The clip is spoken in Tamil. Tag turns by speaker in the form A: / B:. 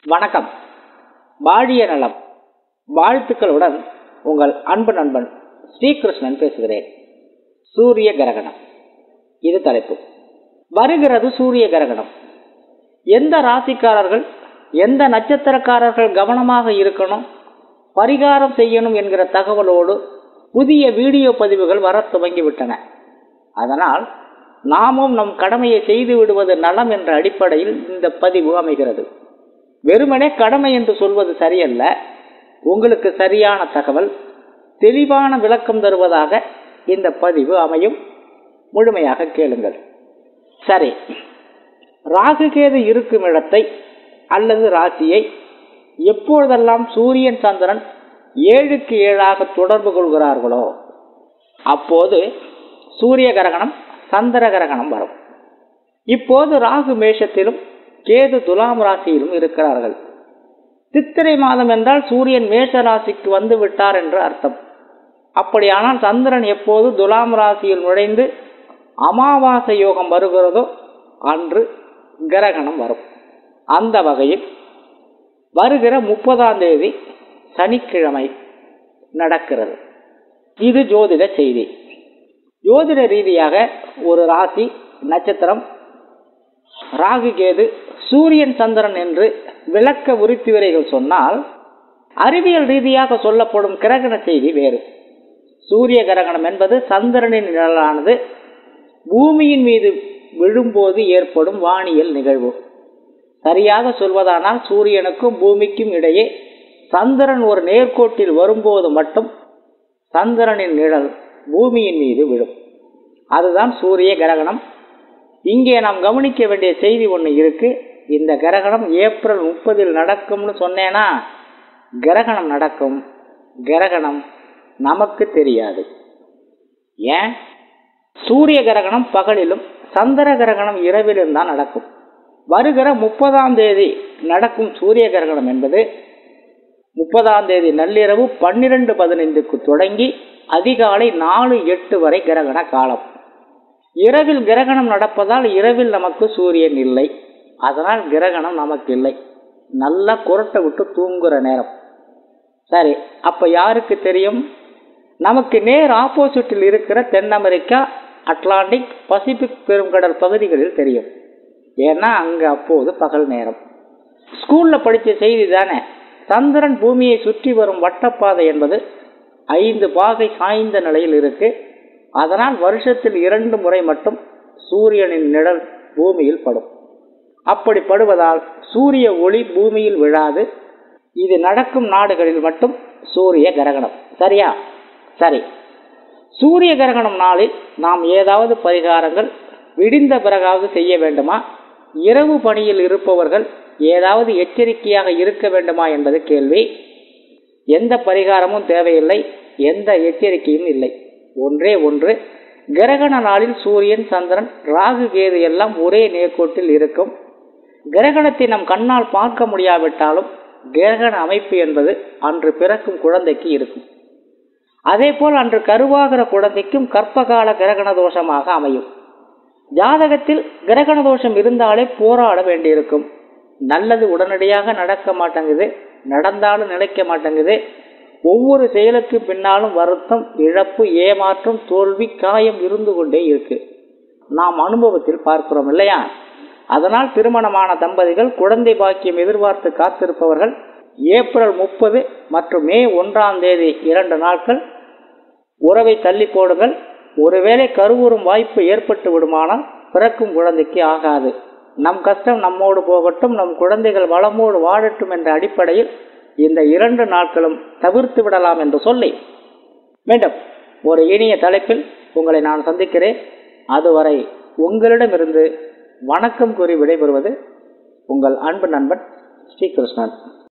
A: வணக்கம் வாழிய நலம் வாழ்த்துக்களுடன் உங்கள் அன்பு நண்பன் ஸ்ரீகிருஷ்ணன் பேசுகிறேன் சூரிய கிரகணம் இது தலைப்பு வருகிறது சூரிய கிரகணம் எந்த ராசிக்காரர்கள் எந்த நட்சத்திரக்காரர்கள் கவனமாக இருக்கணும் பரிகாரம் செய்யணும் என்கிற தகவலோடு புதிய வீடியோ பதிவுகள் வரத் துவங்கிவிட்டன அதனால் நாமும் நம் கடமையை செய்து விடுவது நலம் என்ற அடிப்படையில் இந்த பதிவு அமைகிறது வெறுமனே கடமை என்று சொல்வது சரியல்ல உங்களுக்கு சரியான தகவல் தெளிவான விளக்கம் தருவதாக இந்த பதிவு அமையும் முழுமையாக கேளுங்கள் சரி ராகுகேது இருக்கும் இடத்தை அல்லது ராசியை எப்பொழுதெல்லாம் சூரியன் சந்திரன் ஏழுக்கு ஏழாக தொடர்பு கொள்கிறார்களோ அப்போது சூரிய கிரகணம் சந்திர கிரகணம் வரும் இப்போது ராகு மேஷத்திலும் கேது துலாம் ராசியிலும் இருக்கிறார்கள் சித்திரை மாதம் என்றால் சூரியன் மேஷ ராசிக்கு வந்து விட்டார் என்று அர்த்தம் அப்படியானால் சந்திரன் எப்போது துலாம் ராசியில் நுழைந்து அமாவாசை யோகம் வருகிறதோ அன்று கிரகணம் வரும் அந்த வகையில் வருகிற முப்பதாம் தேதி சனிக்கிழமை நடக்கிறது இது ஜோதிட செய்தி ஜோதிட ரீதியாக ஒரு ராசி நட்சத்திரம் ராகு கேது சூரியன் சந்திரன் என்று விளக்க உரித்துவரைகள் சொன்னால் அறிவியல் ரீதியாக சொல்லப்படும் கிரகண செய்தி வேறு சூரிய கிரகணம் என்பது சந்திரனின் நிழலானது பூமியின் மீது விழும்போது ஏற்படும் வானியல் நிகழ்வு சரியாக சொல்வதானால் சூரியனுக்கும் பூமிக்கும் இடையே சந்திரன் ஒரு நேர்கோட்டில் வரும்போது மட்டும் சந்திரனின் நிழல் பூமியின் மீது விழும் அதுதான் சூரிய கிரகணம் இங்கே நாம் கவனிக்க வேண்டிய செய்தி ஒன்று இருக்கு இந்த கிரகணம் ஏப்ரல் முப்பதில் நடக்கும்னு சொன்னேன்னா கிரகணம் நடக்கும் கிரகணம் நமக்கு தெரியாது ஏன் சூரிய கிரகணம் பகலிலும் சந்திர கிரகணம் இரவிலும் தான் நடக்கும் வருகிற முப்பதாம் தேதி நடக்கும் சூரிய கிரகணம் என்பது முப்பதாம் தேதி நள்ளிரவு பன்னிரண்டு பதினைந்துக்கு தொடங்கி அதிகாலை நாலு எட்டு வரை கிரகண காலம் இரவில் கிரகணம் நடப்பதால் இரவில் நமக்கு சூரியன் இல்லை அதனால் கிரகணம் நமக்கு இல்லை நல்லா குரட்டை விட்டு தூங்குற நேரம் சரி அப்ப யாருக்கு தெரியும் நமக்கு நேர் ஆப்போசிட்டில் இருக்கிற தென் அமெரிக்கா அட்லாண்டிக் பசிபிக் பெருங்கடல் பகுதிகளில் தெரியும் ஏன்னா அங்க அப்போது பகல் நேரம் ஸ்கூல்ல படித்த செய்தி தானே சந்திரன் பூமியை சுற்றி வரும் வட்டப்பாதை என்பது ஐந்து பாகை சாய்ந்த நிலையில் இருக்கு அதனால் வருஷத்தில் இரண்டு முறை மட்டும் சூரியனின் நிழல் பூமியில் படும் அப்படி படுவதால் சூரிய ஒளி பூமியில் விழாது இது நடக்கும் நாடுகளில் மட்டும் சூரிய கிரகணம் சரியா சரி சூரிய கிரகணம் நாளில் நாம் ஏதாவது பரிகாரங்கள் விடிந்த பிறகாவது செய்ய வேண்டுமா இரவு பணியில் இருப்பவர்கள் ஏதாவது எச்சரிக்கையாக இருக்க வேண்டுமா என்பது கேள்வி எந்த பரிகாரமும் தேவையில்லை எந்த எச்சரிக்கையும் இல்லை ஒன்றே ஒன்று கிரகண நாளில் சூரியன் சந்திரன் ராகு கேது எல்லாம் ஒரே நேர்கோட்டில் இருக்கும் கிரகணத்தை நம் கண்ணால் பார்க்க முடியாவிட்டாலும் கிரகண அமைப்பு என்பது அன்று பிறக்கும் குழந்தைக்கு இருக்கும் அதேபோல் அன்று கருவாகிற குழந்தைக்கும் கற்பகால கிரகண தோஷமாக அமையும் ஜாதகத்தில் கிரகண தோஷம் இருந்தாலே போராட வேண்டியிருக்கும் நல்லது உடனடியாக நடக்க மாட்டேங்குது நடந்தாலும் நிலைக்க மாட்டேங்குது ஒவ்வொரு செயலுக்கு பின்னாலும் வருத்தம் இழப்பு ஏமாற்றம் தோல்வி காயம் இருந்து கொண்டே இருக்கு நாம் அனுபவத்தில் பார்க்கிறோம் இல்லையா அதனால் திருமணமான தம்பதிகள் குழந்தை பாக்கியம் எதிர்பார்த்து காத்திருப்பவர்கள் ஏப்ரல் முப்பது மற்றும் மே ஒன்றாம் தேதி இரண்டு நாட்கள் உறவை தள்ளி போடுங்கள் ஒருவேளை கருவுறும் வாய்ப்பு ஏற்பட்டு விடுமானால் பிறக்கும் குழந்தைக்கு ஆகாது நம் கஷ்டம் நம்மோடு போகட்டும் நம் குழந்தைகள் வளமோடு வாழட்டும் என்ற அடிப்படையில் இந்த இரண்டு நாட்களும் தவிர்த்து விடலாம் என்று சொல்லி மீண்டும் ஒரு இனிய தலைப்பில் உங்களை நான் சந்திக்கிறேன் அதுவரை உங்களிடமிருந்து வணக்கம் கூறி விடைபெறுவது உங்கள் அன்பு நண்பன் ஸ்ரீகிருஷ்ணன்